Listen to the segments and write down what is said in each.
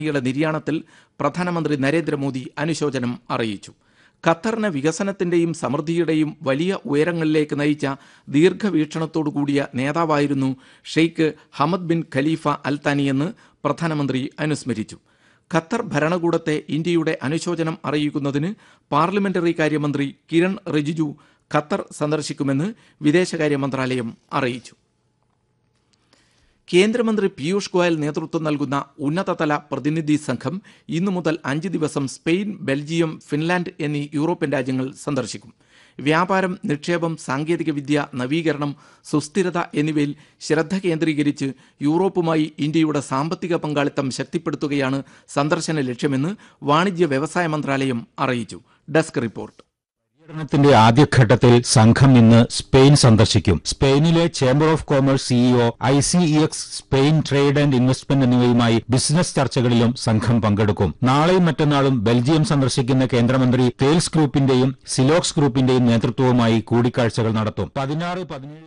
യുടെ നിര്യാണത്തിൽ പ്രധാനമന്ത്രി നരേന്ദ്രമോദി അനുശോചനം അറിയിച്ചു ഖത്തറിനെ വികസനത്തിന്റെയും സമൃദ്ധിയുടെയും വലിയ ഉയരങ്ങളിലേക്ക് നയിച്ച ദീർഘവീക്ഷണത്തോടു കൂടിയ നേതാവായിരുന്നു Sheikh Hamad bin Khalifa Al താനിയെന്ന് പ്രധാനമന്ത്രി അനുസ്മരിച്ചു ഖത്തർ ഭരണകൂടത്തെ ഇന്ത്യയുടെ അനുശോചനം അറിയിക്കുന്നതിന് പാർലമെന്ററി കാര്യമന്ത്രി കിരൺ റിജിജു ഖത്തർ സന്ദർശിക്കുമെന്ന് വിദേശകാര്യ മന്ത്രാലയം അറിയിച്ചു കേന്ദ്രമന്ത്രി പീയൂഷ് ഗോയൽ നേതൃത്വം നൽകുന്ന ഉന്നതതല പ്രതിനിധി സംഘം ഇന്നു മുതൽ അഞ്ച് ദിവസം സ്പെയിൻ ബെൽജിയം ഫിൻലാൻഡ് എന്നീ യൂറോപ്യൻ രാജ്യങ്ങൾ സന്ദർശിക്കും വ്യാപാരം നിക്ഷേപം സാങ്കേതികവിദ്യ നവീകരണം സുസ്ഥിരത എന്നിവയിൽ ശ്രദ്ധ കേന്ദ്രീകരിച്ച് യൂറോപ്പുമായി ഇന്ത്യയുടെ സാമ്പത്തിക പങ്കാളിത്തം ശക്തിപ്പെടുത്തുകയാണ് സന്ദർശന ലക്ഷ്യമെന്ന് വാണിജ്യ വ്യവസായ മന്ത്രാലയം അറിയിച്ചു ഡെസ്ക് റിപ്പോർട്ട് പര്യടനത്തിന്റെ ആദ്യഘട്ടത്തിൽ സംഘം ഇന്ന് സ്പെയിൻ സന്ദർശിക്കും സ്പെയിനിലെ chamber of commerce CEO I C E X Spain trade and investment എന്നിവയുമായി ബിസിനസ് ചർച്ചകളിലും സംഘം പങ്കെടുക്കും നാളെയും മറ്റന്നാളും ബെൽജിയം സന്ദർശിക്കുന്ന കേന്ദ്രമന്ത്രി തേൽസ് ഗ്രൂപ്പിന്റെയും സിലോക്സ് ഗ്രൂപ്പിന്റെയും നേതൃത്വവുമായി കൂടിക്കാഴ്ചകൾ നടത്തും പതിനാറ് പതിനേഴ്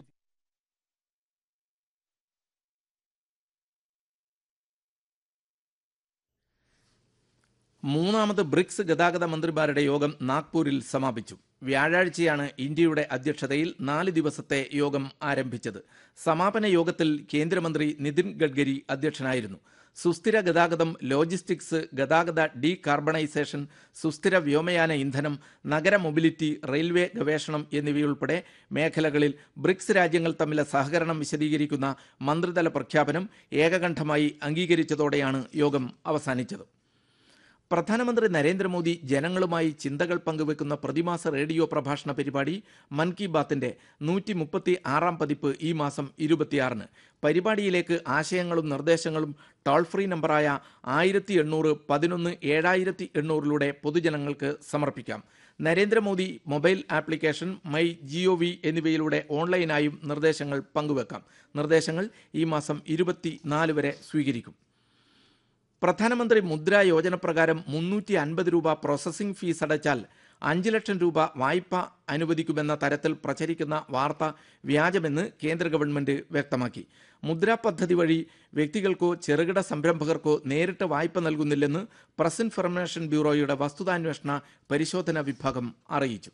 മൂന്നാമത് ബ്രിക്സ് ഗതാഗത മന്ത്രിമാരുടെ യോഗം നാഗ്പൂരിൽ സമാപിച്ചു വ്യാഴാഴ്ചയാണ് ഇന്ത്യയുടെ അധ്യക്ഷതയിൽ നാല് ദിവസത്തെ യോഗം ആരംഭിച്ചത് സമാപന യോഗത്തിൽ കേന്ദ്രമന്ത്രി നിതിൻ ഗഡ്കരി അധ്യക്ഷനായിരുന്നു സുസ്ഥിര ഗതാഗതം ലോജിസ്റ്റിക്സ് ഗതാഗത ഡീകാർബണൈസേഷൻ സുസ്ഥിര വ്യോമയാന ഇന്ധനം നഗര മൊബിലിറ്റി റെയിൽവേ ഗവേഷണം എന്നിവയുൾപ്പെടെ മേഖലകളിൽ ബ്രിക്സ് രാജ്യങ്ങൾ തമ്മിലെ സഹകരണം വിശദീകരിക്കുന്ന മന്ത്രിതല പ്രഖ്യാപനം ഏകകണ്ഠമായി അംഗീകരിച്ചതോടെയാണ് യോഗം അവസാനിച്ചത് പ്രധാനമന്ത്രി നരേന്ദ്രമോദി ജനങ്ങളുമായി ചിന്തകൾ പങ്കുവെക്കുന്ന പ്രതിമാസ റേഡിയോ പ്രഭാഷണ പരിപാടി മൻ കി ബാത്തിന്റെ നൂറ്റി മുപ്പത്തി ആറാം പതിപ്പ് ഈ മാസം ഇരുപത്തിയാറിന് പരിപാടിയിലേക്ക് ആശയങ്ങളും നിർദ്ദേശങ്ങളും ടോൾ ഫ്രീ നമ്പറായ ആയിരത്തി എണ്ണൂറ് പതിനൊന്ന് ഏഴായിരത്തി എണ്ണൂറിലൂടെ പൊതുജനങ്ങൾക്ക് സമർപ്പിക്കാം Narendra Modi mobile application my GO V എന്നിവയിലൂടെ ഓൺലൈനായും നിർദ്ദേശങ്ങൾ പങ്കുവെക്കാം നിർദ്ദേശങ്ങൾ ഈ മാസം ഇരുപത്തിനാല് വരെ സ്വീകരിക്കും പ്രധാനമന്ത്രി മുദ്ര യോജന പ്രകാരം മുന്നൂറ്റി അൻപത് രൂപ പ്രോസസ്സിംഗ് ഫീസ് അടച്ചാൽ അഞ്ച് ലക്ഷം രൂപ വായ്പ അനുവദിക്കുമെന്ന തരത്തിൽ പ്രചരിക്കുന്ന വാർത്ത വ്യാജമെന്ന് കേന്ദ്ര ഗവൺമെന്റ് വ്യക്തമാക്കി മുദ്ര പദ്ധതി വഴി വ്യക്തികൾക്കോ ചെറുകിട സംരംഭകർക്കോ നേരിട്ട് വായ്പ നൽകുന്നില്ലെന്ന് പ്രസ് ഇൻഫർമേഷൻ ബ്യൂറോയുടെ വസ്തുതാന്വേഷണ പരിശോധന വിഭാഗം അറിയിച്ചു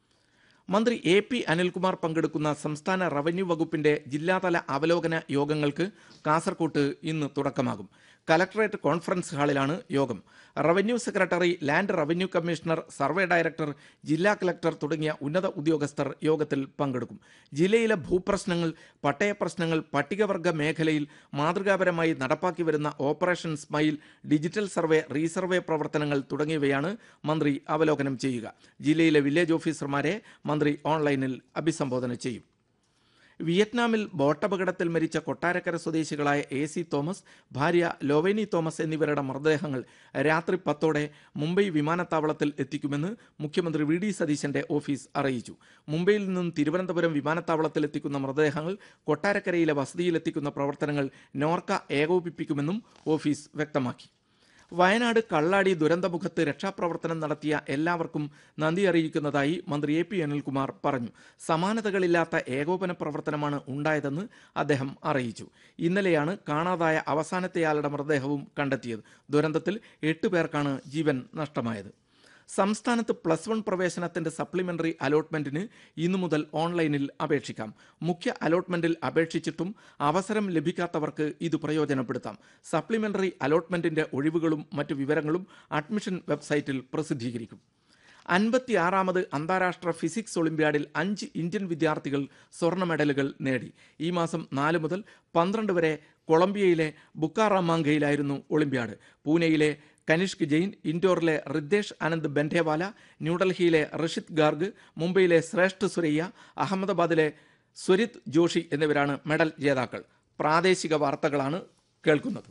മന്ത്രി എ പി അനിൽകുമാർ പങ്കെടുക്കുന്ന സംസ്ഥാന റവന്യൂ വകുപ്പിന്റെ ജില്ലാതല അവലോകന യോഗങ്ങൾക്ക് കാസർകോട്ട് ഇന്ന് തുടക്കമാകും കലക്ടറേറ്റ് കോൺഫറൻസ് ഹാളിലാണ് യോഗം revenue secretary land revenue commissioner survey director ജില്ലാ കലക്ടർ തുടങ്ങിയ ഉന്നത ഉദ്യോഗസ്ഥർ യോഗത്തിൽ പങ്കെടുക്കും ജില്ലയിലെ ഭൂപ്രശ്നങ്ങൾ പട്ടയ പ്രശ്നങ്ങൾ പട്ടികവർഗ മേഖലയിൽ മാതൃകാപരമായി നടപ്പാക്കി വരുന്ന operation smile digital survey resurvey പ്രവർത്തനങ്ങൾ തുടങ്ങിയവയാണ് മന്ത്രി അവലോകനം ചെയ്യുക ജില്ലയിലെ വില്ലേജ് ഓഫീസർമാരെ മന്ത്രി ഓൺലൈനിൽ അഭിസംബോധന ചെയ്യും വിയറ്റ്നാമിൽ ബോട്ടപകടത്തിൽ മരിച്ച കൊട്ടാരക്കര സ്വദേശികളായ എ സി തോമസ് ഭാര്യ ലോവേനി തോമസ് എന്നിവരുടെ മൃതദേഹങ്ങൾ രാത്രി പത്തോടെ മുംബൈ വിമാനത്താവളത്തിൽ എത്തിക്കുമെന്ന് മുഖ്യമന്ത്രി വി ഡി സതീശന്റെ ഓഫീസ് അറിയിച്ചു മുംബൈയിൽ നിന്നും തിരുവനന്തപുരം വിമാനത്താവളത്തിൽ എത്തിക്കുന്ന മൃതദേഹങ്ങൾ കൊട്ടാരക്കരയിലെ വസതിയിലെത്തിക്കുന്ന പ്രവർത്തനങ്ങൾ നോർക്ക ഏകോപിപ്പിക്കുമെന്നും ഓഫീസ് വ്യക്തമാക്കി വയനാട് കള്ളാടി ദുരന്തമുഖത്ത് രക്ഷാപ്രവർത്തനം നടത്തിയ എല്ലാവർക്കും നന്ദി അറിയിക്കുന്നതായി മന്ത്രി എ പി അനിൽകുമാർ പറഞ്ഞു സമാനതകളില്ലാത്ത ഏകോപന പ്രവർത്തനമാണ് ഉണ്ടായതെന്ന് അദ്ദേഹം അറിയിച്ചു ഇന്നലെയാണ് കാണാതായ അവസാനത്തെയാളുടെ മൃതദേഹവും കണ്ടെത്തിയത് ദുരന്തത്തിൽ എട്ട് പേർക്കാണ് ജീവൻ നഷ്ടമായത് സംസ്ഥാനത്ത് പ്ലസ് വൺ പ്രവേശനത്തിന്റെ സപ്ലിമെന്ററി അലോട്ട്മെന്റിന് ഇന്നു മുതൽ ഓൺലൈനിൽ അപേക്ഷിക്കാം മുഖ്യ അലോട്ട്മെന്റിൽ അപേക്ഷിച്ചിട്ടും അവസരം ലഭിക്കാത്തവർക്ക് ഇത് പ്രയോജനപ്പെടുത്താം സപ്ലിമെന്ററി അലോട്ട്മെന്റിന്റെ ഒഴിവുകളും മറ്റു വിവരങ്ങളും അഡ്മിഷൻ വെബ്സൈറ്റിൽ പ്രസിദ്ധീകരിക്കും അൻപത്തിയാറാമത് അന്താരാഷ്ട്ര ഫിസിക്സ് ഒളിമ്പ്യാഡിൽ അഞ്ച് ഇന്ത്യൻ വിദ്യാർത്ഥികൾ സ്വർണ്ണ മെഡലുകൾ നേടി ഈ മാസം നാല് മുതൽ പന്ത്രണ്ട് വരെ കൊളംബിയയിലെ ബുക്കാറാമാങ്കയിലായിരുന്നു ഒളിമ്പ്യാഡ് പൂനെയിലെ കനിഷ്ക് ജെയിൻ ഇൻഡോറിലെ റിദ്ദേശ് ആനന്ദ് ബെൻഡേവാല ന്യൂഡൽഹിയിലെ റഷിദ് ഗാർഗ് മുംബൈയിലെ ശ്രേഷ്ഠ സുരയ്യ അഹമ്മദാബാദിലെ സ്വരിത് ജോഷി എന്നിവരാണ് മെഡൽ ജേതാക്കൾ പ്രാദേശിക വാർത്തകളാണ് കേൾക്കുന്നത്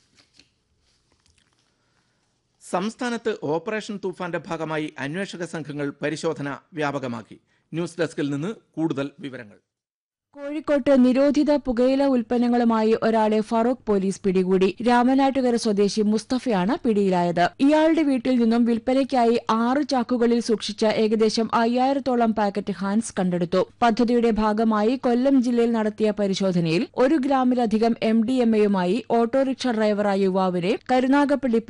സംസ്ഥാനത്ത് ഓപ്പറേഷൻ തൂഫാന്റെ ഭാഗമായി അന്വേഷക സംഘങ്ങൾ പരിശോധന വ്യാപകമാക്കി ന്യൂസ് ഡെസ്കിൽ നിന്ന് കൂടുതൽ വിവരങ്ങൾ കോഴിക്കോട്ട് നിരോധിത പുകയില ഉൽപ്പന്നങ്ങളുമായി ഒരാളെ ഫറൂഖ് പോലീസ് പിടികൂടി രാമനാട്ടുകര സ്വദേശി മുസ്തഫയാണ് പിടിയിലായത് ഇയാളുടെ വീട്ടിൽ നിന്നും വിൽപ്പനയ്ക്കായി ആറ് ചാക്കുകളിൽ സൂക്ഷിച്ച ഏകദേശം അയ്യായിരത്തോളം പാക്കറ്റ് ഹാൻസ് കണ്ടെടുത്തു പദ്ധതിയുടെ ഭാഗമായി കൊല്ലം ജില്ലയിൽ നടത്തിയ പരിശോധനയിൽ ഒരു ഗ്രാമിലധികം എം ഡി എം എയുമായി ഓട്ടോറിക്ഷ ഡ്രൈവറായ യുവാവിനെ കരുനാഗപ്പള്ളി